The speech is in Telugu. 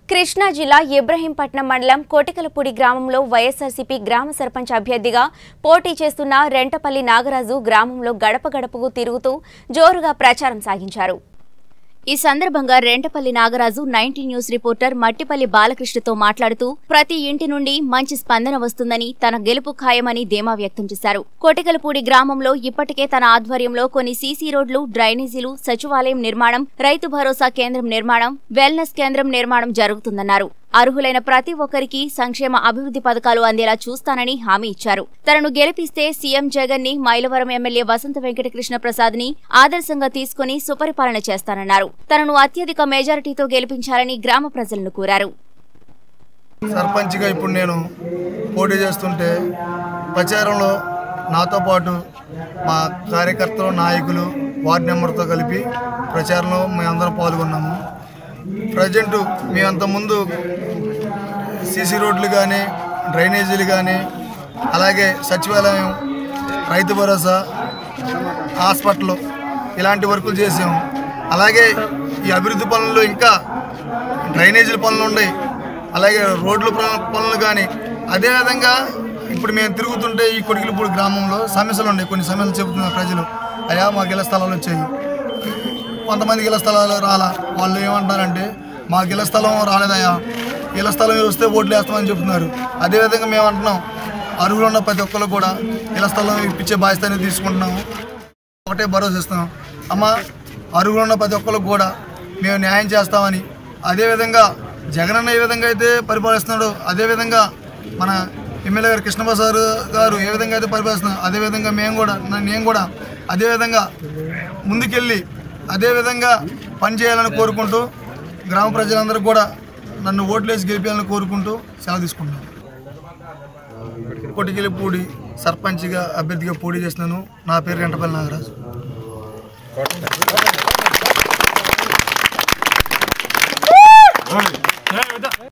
కృష్ణా జిల్లా ఇబ్రహీంపట్నం మండలం కోటికలపూడి గ్రామంలో వైఎస్ఆర్సీపీ గ్రామ సర్పంచ్ అభ్యర్థిగా పోటీ చేస్తున్న రెంటపల్లి నాగరాజు గ్రామంలో గడప గడపకు తిరుగుతూ జోరుగా ప్రచారం సాగించారు ఈ సందర్భంగా Rentapalli Nagaraju ninety news reporter Mattipalli బాలకృష్ణతో మాట్లాడుతూ ప్రతి ఇంటి నుండి మంచి స్పందన వస్తుందని తన గెలుపు ఖాయమని ధీమా వ్యక్తం చేశారు కోటికలపూడి గ్రామంలో ఇప్పటికే తన ఆధ్వర్యంలో కొన్ని సీసీ రోడ్లు డ్రైనేజీలు సచివాలయం నిర్మాణం రైతు భరోసా కేంద్రం నిర్మాణం వెల్నెస్ కేంద్రం నిర్మాణం జరుగుతుందన్నారు అర్హులైన ప్రతి ఒక్కరికి సంక్షేమ అభివృద్ధి పథకాలు అందేలా చూస్తానని హామీ ఇచ్చారు తనను గెలిపిస్తే సీఎం జగన్ ని మైలవరం ఎమ్మెల్యే వసంత వెంకటకృష్ణ ప్రసాద్ ని ఆదర్శంగా తీసుకుని సుపరిపాలన చేస్తానన్నారు తనను అత్యధిక మెజారిటీతో గెలిపించాలని గ్రామ ప్రజలను కోరారు సర్పంచ్గా ఇప్పుడు నేను పోటీ చేస్తుంటే ప్రచారంలో నాతో పాటు మా కార్యకర్తలు నాయకులు వార్డు నెంబర్తో కలిపి ప్రచారంలో మేమందరం పాల్గొన్నాము ప్రజెంట్ మేమంతకుముందు సీసీ రోడ్లు కానీ డ్రైనేజీలు కానీ అలాగే సచివాలయం రైతు భరోసా హాస్పిటల్ ఇలాంటి వర్కులు చేసాము అలాగే ఈ అభివృద్ధి పనుల్లో ఇంకా డ్రైనేజీల పనులు ఉన్నాయి అలాగే రోడ్ల ప- పనులు కానీ అదేవిధంగా ఇప్పుడు మేము తిరుగుతుంటే ఈ కొడికిలపూడి గ్రామంలో సమస్యలు ఉన్నాయి కొన్ని సమస్యలు చెబుతున్నారు ప్రజలు అయ్యా మాకు ఇళ్ళ స్థలాలు వచ్చాయి కొంతమందికి ఇళ్ళ స్థలాలు రాలా వాళ్ళు ఏమంటారంటే మాకు ఇళ్ళ స్థలం రాలేదయ్యా ఇళ్ళ స్థలం వస్తే ఓట్లు వేస్తామని చెప్తున్నారు అదేవిధంగా మేము అంటున్నాం అర్హులు ఉన్న ప్రతి ఒక్కరు కూడా ఇళ్ళ స్థలం ఇప్పించే బాధ్యత అనేది తీసుకుంటున్నాము ఒకటే భరోసా ఇస్తున్నాం అమ్మ అరుగులు ఉన్న ప్రతి ఒక్కరికి కూడా మేము న్యాయం చేస్తామని అదేవిధంగా జగనన్న ఏ విధంగా అయితే పరిపాలిస్తున్నాడో అదేవిధంగా మన ఎమ్మెల్యే గారు కృష్ణప్రసాద్ గారు ఏ విధంగా అయితే పరిపాలిస్తున్నారు అదేవిధంగా మేము కూడా నా- నేను కూడా అదేవిధంగా ముందుకెళ్ళి అదేవిధంగా పనిచేయాలని కోరుకుంటూ గ్రామ ప్రజలందరూ కూడా నన్ను ఓట్లేసి గెలిపేయాలని కోరుకుంటూ సెలవు తీసుకుంటున్నాను కొటికిలిపూడి సర్పంచ్గా అభ్యర్థిగా పోటీ చేసినాను నా పేరు వెంటపల్లి నాగరాజు